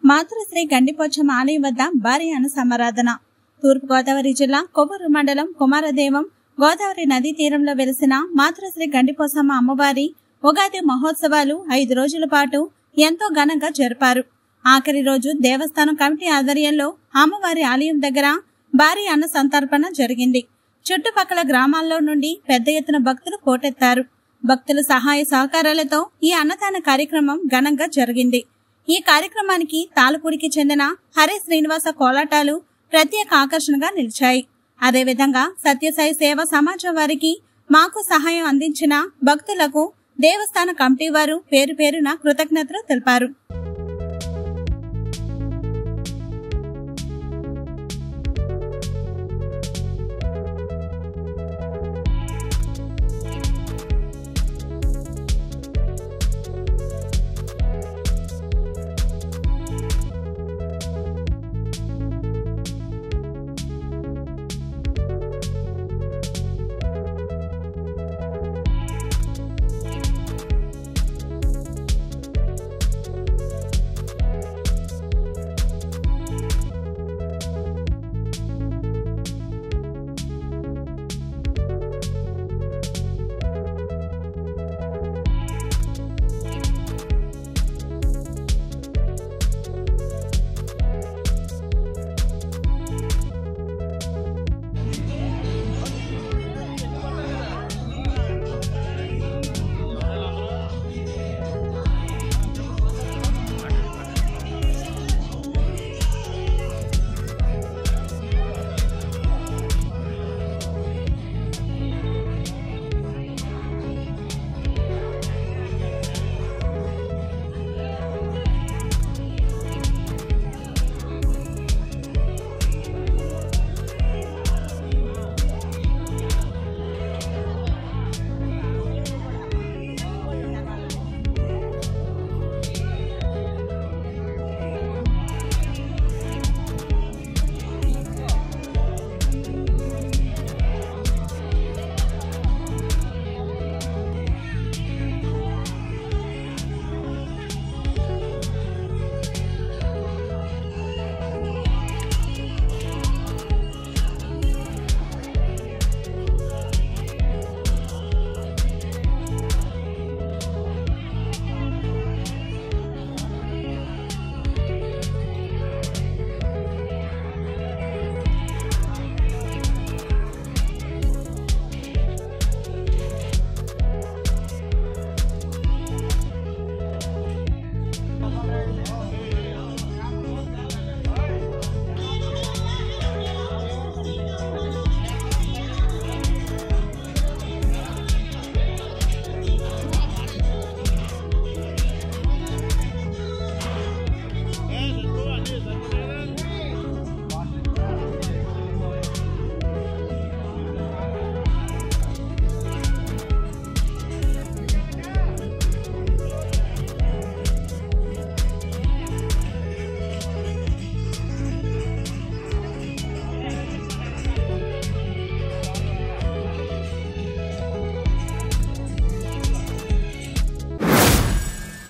మాతృశ్రీ గండిపోచమ్మ ఆలయం వద్ద భారీ అన్న సమారాధన తూర్పుగోదావరి జిల్లా కొవ్వూరు మండలం కుమారదేవం గోదావరి నదీ తీరంలో వెలిసిన మాతృశ్రీ గండిపోసమ్మ అమ్మవారి ఉగాది మహోత్సవాలు ఐదు రోజుల పాటు ఎంతో ఘనంగా జరిపారు ఆఖరి రోజు దేవస్థానం కమిటీ ఆధ్వర్యంలో అమ్మవారి ఆలయం దగ్గర భారీ అన్న సంతర్పణ జరిగింది చుట్టుపక్కల గ్రామాల్లో నుండి పెద్ద ఎత్తున భక్తులు పోటెత్తారు భక్తుల సహాయ సహకారాలతో ఈ అన్నదాన కార్యక్రమం ఘనంగా జరిగింది ఈ కార్యక్రమానికి తాళపూడికి చెందిన హరి శ్రీనివాస కోలాటాలు ప్రత్యేక ఆకర్షణగా నిలిచాయి అదేవిధంగా సత్యసాయి సేవ సమాజం వారికి మాకు సహాయం అందించిన భక్తులకు దేవస్థాన కమిటీ వారు పేరు పేరున కృతజ్ఞతలు తెలిపారు